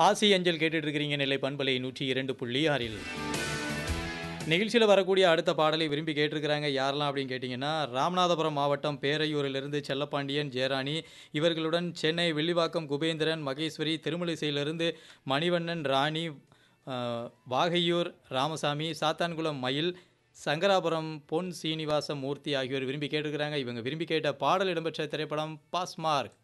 ஆசி அஞ்சல் கேட்டுட்டு இருக்கிறீங்க நெல்லை பண்பலை நூற்றி இரண்டு புள்ளி ஆறில் நிகழ்ச்சியில் வரக்கூடிய அடுத்த பாடலை விரும்பி கேட்டிருக்கிறாங்க யாரெல்லாம் அப்படின்னு கேட்டிங்கன்னா ராமநாதபுரம் மாவட்டம் பேரையூரிலிருந்து செல்லப்பாண்டியன் ஜெயராணி இவர்களுடன் சென்னை வெள்ளிவாக்கம் குபேந்திரன் மகேஸ்வரி திருமலிசையிலிருந்து மணிவண்ணன் ராணி ஆஹ், வாகையூர் ராமசாமி சாத்தான்குளம் மயில் சங்கராபுரம் பொன் சீனிவாச மூர்த்தி ஆகியோர் விரும்பி கேட்டிருக்கிறாங்க இவங்க விரும்பி கேட்ட பாடல் இடம்பெற்ற திரைப்படம் பாஸ்மார்க்